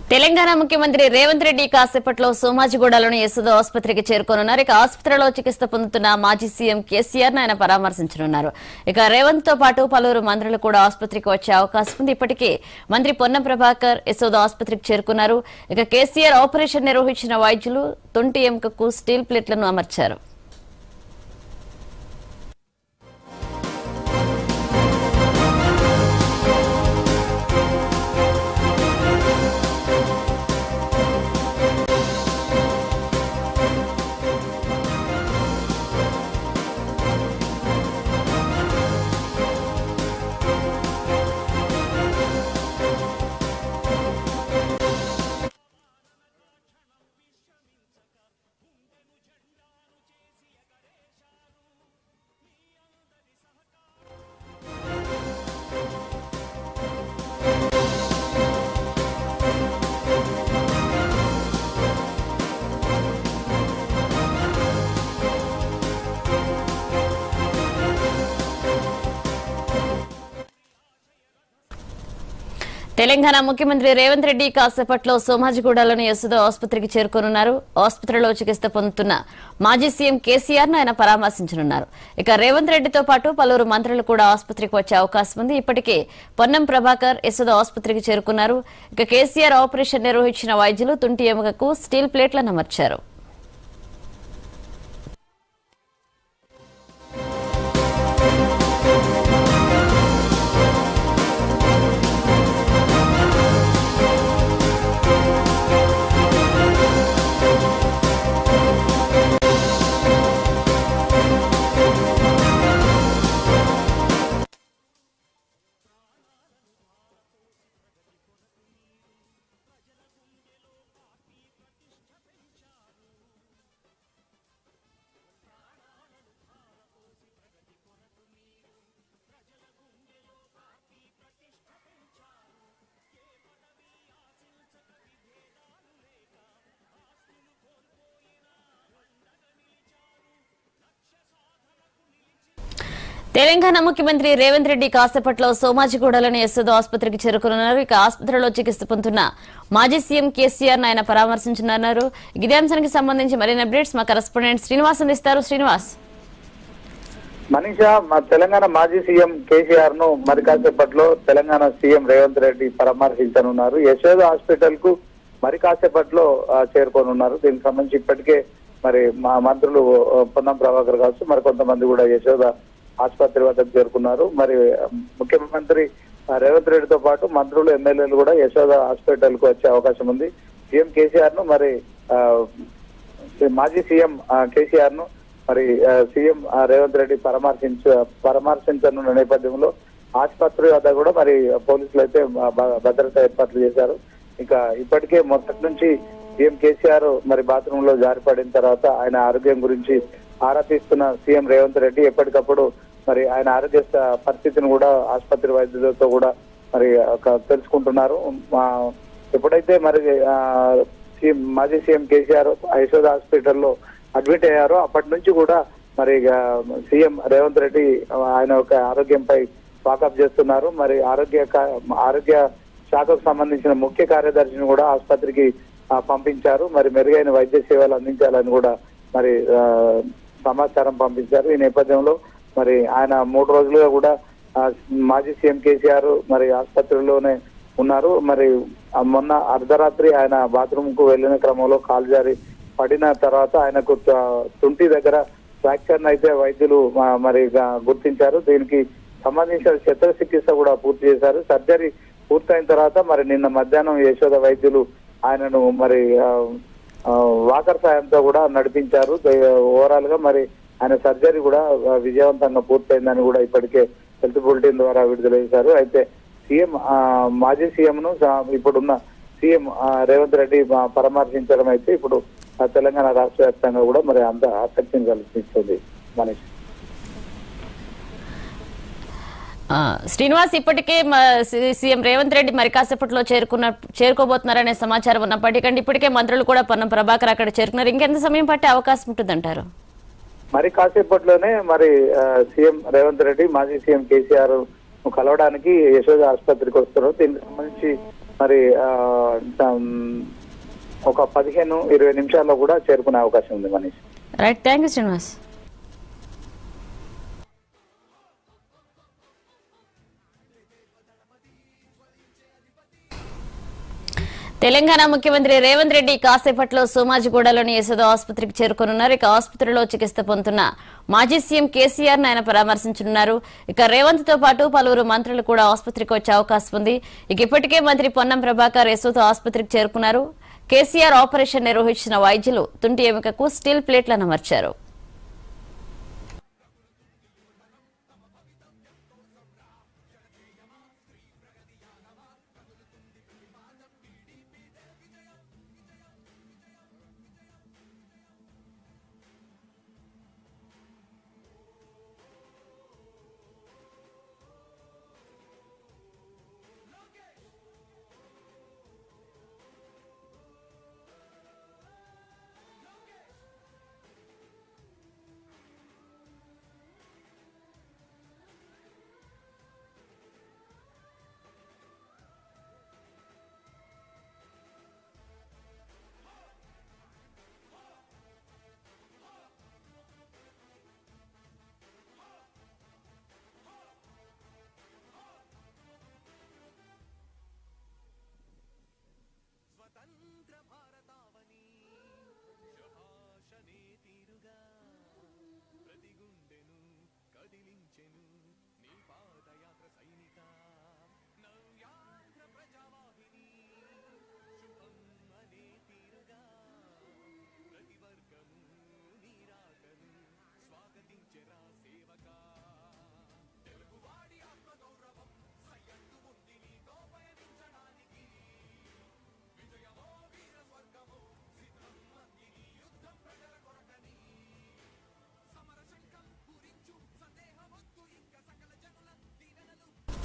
తెలంగాణ ముఖ్యమంత్రి రేవంత్ రెడ్డి కాసేపట్లో సోమాజిగూడలోని యశోద ఆసుపత్రికి చేరుకోనున్నారు ఇక ఆసుపత్రిలో చికిత్స పొందుతున్న మాజీ సీఎం కేసీఆర్ ను ఆయన పరామర్శించనున్నారు ఇక రేవంత్ తో పాటు పలువురు మంత్రులు కూడా ఆసుపత్రికి వచ్చే అవకాశం ఉంది ఇప్పటికే మంత్రి పొన్నం ప్రభాకర్ యశోద ఆసుపత్రికి చేరుకున్నారు ఇక కేసీఆర్ ఆపరేషన్ నిర్వహించిన వైద్యులు తొంటి ఎముకకు స్టీల్ ప్లేట్లను అమర్చారు తెలంగాణ ముఖ్యమంత్రి రేవంత్ రెడ్డి కాసేపట్లో సోమాజిగూడలోని యశోద ఆసుపత్రికి చేరుకోనున్నారు ఆసుపత్రిలో చికిత్స పొందుతున్న మాజీ సీఎం కేసీఆర్ ను ఆయన పరామర్శించనున్నారు ఇక రేవంత్ రెడ్డితో పాటు పలువురు మంత్రులు కూడా ఆసుపత్రికి వచ్చే అవకాశం ఉంది ఇప్పటికే పొన్నం ప్రభాకర్ యశోద ఆసుపత్రికి చేరుకున్నారు ఇక కేసీఆర్ ఆపరేషన్ నిర్వహించిన వైద్యులు తుంటి ఎముకకు స్టీల్ ప్లేట్లను అమర్చారు తెలంగాణ ముఖ్యమంత్రి రేవంత్ రెడ్డి కాసేపట్లో సోమాజిగూడలోని యశోద ఆసుపత్రికి చేరుకున్నారు ఇక ఆసుపత్రిలో చికిత్స పొందుతున్న మాజీ సీఎం కేసీఆర్ ఆయన పరామర్శించనున్నారు ఇదే అంశానికి సంబంధించి మరిన్ని అప్డేట్స్ మా కరెస్పాండెంట్ శ్రీనివాస్ అందిస్తారు శ్రీనివాస్ మనీషా మా తెలంగాణ మాజీ సీఎం కేసీఆర్ ను మరి కాసేపట్లో తెలంగాణ సీఎం రేవంత్ రెడ్డి పరామర్శించనున్నారు యశోద హాస్పిటల్ కు మరి కాసేపట్లో ఆ, చేరుకోనున్నారు దీనికి సంబంధించి ఇప్పటికే మరి మా మంత్రులు ఆ, పొన్నం ప్రభాకర్ కావచ్చు మరి కొంతమంది కూడా యశోద ఆసుపత్రి వద్దకు చేరుకున్నారు మరి ఆ, ముఖ్యమంత్రి ఆ, రేవంత్ రెడ్డితో పాటు మంత్రులు ఎమ్మెల్యేలు కూడా యశోద హాస్పిటల్ కు వచ్చే అవకాశం ఉంది సీఎం కేసీఆర్ ను మరి ఆ, మాజీ సీఎం ఆ, కేసీఆర్ ను మరి ఆ, సీఎం ఆ, రేవంత్ రెడ్డి పరామర్శించ పరామర్శించనున్న నేపథ్యంలో ఆసుపత్రి వద్ద కూడా మరి పోలీసులు అయితే బ- బ- భద్రత ఏర్పాట్లు చేశారు ఇక ఇప్పటికే మొదటి నుంచి సీఎం కేసీఆర్ మరి బాత్రూమ్ లో జారిపడిన తర్వాత ఆయన ఆరోగ్యం గురించి ఆరా తీస్తున్న సీఎం రేవంత్ రెడ్డి ఎప్పటికప్పుడు మరి ఆయన ఆరోగ్య స- పరిస్థితిని కూడా ఆసుపత్రి వైద్యులతో కూడా మరి ఒక తెలుసుకుంటున్నారు మా ఎప్పుడైతే మరి ఆ, సీఎం మాజీ సీఎం కేసీఆర్ యశోద హాస్పిటల్లో అడ్మిట్ అయ్యారో అప్పటి నుంచి కూడా మరి ఇక సీఎం రేవంత్ రెడ్డి ఆయన యొక్క ఆరోగ్యంపై వాకప్ చేస్తున్నారు మరి ఆరోగ్య కా- ఆరోగ్య శాఖకు సంబంధించిన ముఖ్య కార్యదర్శిని కూడా ఆసుపత్రికి ఆ, పంపించారు మరి మెరుగైన వైద్య సేవలు అందించాలని కూడా మరి ఆ, సమాచారం పంపించారు ఈ నేపథ్యంలో మరి ఆయన మూడు రోజులుగా కూడా ఆ, మాజీ సీఎం కేసీఆర్ మరి ఆసుపత్రిలోనే ఉన్నారు మరి ఆ మొన్న అర్ధరాత్రి ఆయన బాత్రూమ్ కు వెళ్లిన క్రమంలో కాలు జారి పడిన తర్వాత ఆయనకు త- తుంటి దగ్గర ఫ్రాక్చర్ అయితే వైద్యులు మ- మరి గా- గుర్తించారు దీనికి సంబంధించిన శస్త్రచికిత్స కూడా పూర్తి చేశారు సర్జరీ పూర్తయిన తర్వాత మరి నిన్న మధ్యాహ్నం యశోద వైద్యులు ఆయనను మరి ఆ, ఆ, వాకర్ సాయంతో కూడా నడిపించారు ఓవరాల్ గా మరి ఆయన సర్జరీ కూడా ఆ, విజయవంతంగా పూర్తయిందని కూడా ఇప్పటికే హెల్త్ బులెటిన్ ద్వారా విడుదల చేశారు అయితే సీఎం ఆ, మాజీ సీఎం ను సా- ఇప్పుడున్న సీఎం ఆ, రేవంత్ రెడ్డి ఆ, పరామర్శించడం అయితే ఇప్పుడు ఆ, తెలంగాణ రాష్ట్ర వ్యాప్తంగా కూడా మరి అంత ఆసక్తిని కల్పిస్తుంది మనీష్ ఆ, శ్రీనివాస్ ఇప్పటికే మ- సి- సీఎం రేవంత్ రెడ్డి మరి కాసేపట్లో చేరుకున్న చేరుకోబోతున్నారనే సమాచారం ఉన్నప్పటికంటే ఇప్పటికే మంత్రులు కూడా పొన్నం ప్రభాకర్ అక్కడ చేరుకున్నారు ఇంకెంత సమయం పట్టే అవకాశం ఉంటుందంటారు మరి కాసేపట్లోనే మరి ఆ, సీఎం రేవంత్ రెడ్డి మాజీ సీఎం కేసీఆర్ ను కలవడానికి యశోద ఆసుపత్రికి వస్తున్నారు దీనికి సంబంధించి మరి ఆ, సం- ఒక పదిహేను ఇరవై నిమిషాల్లో కూడా చేరుకునే అవకాశం ఉంది Manish right thank you Srinivas Telangana ముఖ్యమంత్రి రేవంత్ రెడ్డి కాసేపట్లో సోమాజిగూడలోని యశోద ఆసుపత్రికి చేరుకోనున్నారు ఇక ఆసుపత్రిలో చికిత్స పొందుతున్న మాజీ సీఎం కేసీఆర్ ఆయన పరామర్శించనున్నారు ఇక రేవంత్ తో పాటు పలువురు మంత్రులు కూడా ఆసుపత్రికి వచ్చే అవకాశం ఉంది ఇక ఇప్పటికే మంత్రి పొన్నం ప్రభాకర్ యశోద ఆసుపత్రికి చేరుకున్నారు కేసీఆర్ ఆపరేషన్ నిర్వహించిన వైద్యులు తుంటి ఎముకకు స్టీల్ ప్లేట్లను అమర్చారు స్వతంత్ర భారతావని శభాషనే తీరుగా ప్రతి గుండెను కదిలించెను నీ పాదయాత్ర సైనిక నవ్యాంధ్ర ప్రజావాహిని శుభం అనే తీరుగా ప్రతి వర్గము నీరాకను స్వాగతించెరా సేవకా తెలుగువాడి ఆత్మగౌరవం సయ్యద్దు ఉంది నీతో పయనించడానికి విజయమో వీర స్వర్గమో సిద్ధం మందిని యుద్ధం ప్రజల కొరకని సమర శంఖం పూరించు సందేహమొద్దు ఇంకా సకల జనుల దీవెనలు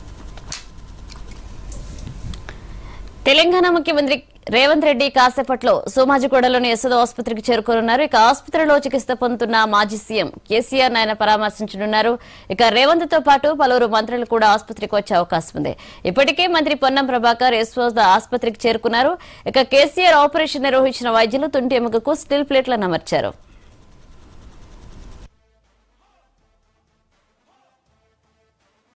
తెలంగాణ ముఖ్యమంత్రి రేవంత్ రెడ్డి కాసేపట్లో సోమాజిగూడలోని యశోద ఆసుపత్రికి చేరుకోనున్నారు ఇక ఆసుపత్రిలో చికిత్స పొందుతున్న మాజీ సీఎం కేసీఆర్ ఆయన పరామర్శించనున్నారు ఇక రేవంత్ తో పాటు పలువురు మంత్రులు కూడా ఆసుపత్రికి వచ్చే అవకాశం ఉంది ఇప్పటికే మంత్రి పొన్నం ప్రభాకర్ యశోద ఆసుపత్రికి చేరుకున్నారు ఇక కేసీఆర్ ఆపరేషన్ నిర్వహించిన వైద్యులు తుంటి ఎముకకు స్టీల్ ప్లేట్లను అమర్చారు